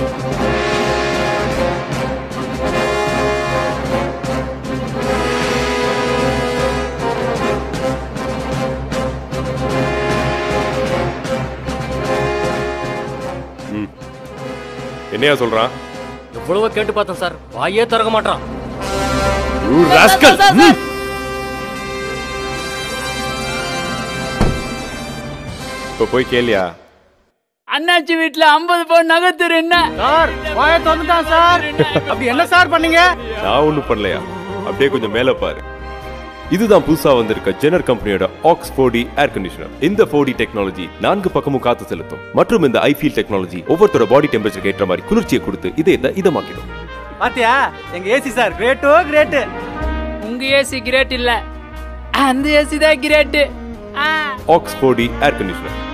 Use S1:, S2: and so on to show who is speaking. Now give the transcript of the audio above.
S1: என்னையா சொல்றான்
S2: எவ்வளவோ கேட்டு பார்த்தேன் சார் வாயே திறக்க மாட்டான்
S1: You rascal! ம். இப்ப போய் கேளியா
S3: அண்ணாச்சி வீட்டுல ஐம்பது பவுன் நகைத்துரு என்ன
S4: சார் வாய திறந்துட்டான் சார் அப்படி என்ன சார் பண்ணீங்க
S1: நான் ஒண்ணும் பண்ணலையா அப்படியே கொஞ்சம் மேல பாரு இதுதான் புதுசா வந்திருக்க ஜெனர் கம்பெனியோட ஆக்ஸ் ஃபோர்டி ஏர் கண்டிஷனர் இந்த ஃபோர்டி டெக்னாலஜி நான்கு பக்கமும் காத்து செலுத்தும் மற்றும் இந்த ஐஃபீல் டெக்னாலஜி ஒவ்வொருத்தரோட பாடி டெம்பரேச்சருக்கு ஏற்ற மாதிரி குளிர்ச்சியை கொடுத்து இதை இதமாக்கிடும்
S4: பாத்தியா எங்க ஏசி சார் கிரேட்டோ கிரேட்டு
S3: உங்க ஏசி கிரேட் இல்ல அந்த ஏசி தான் great
S1: AUX forty air conditioner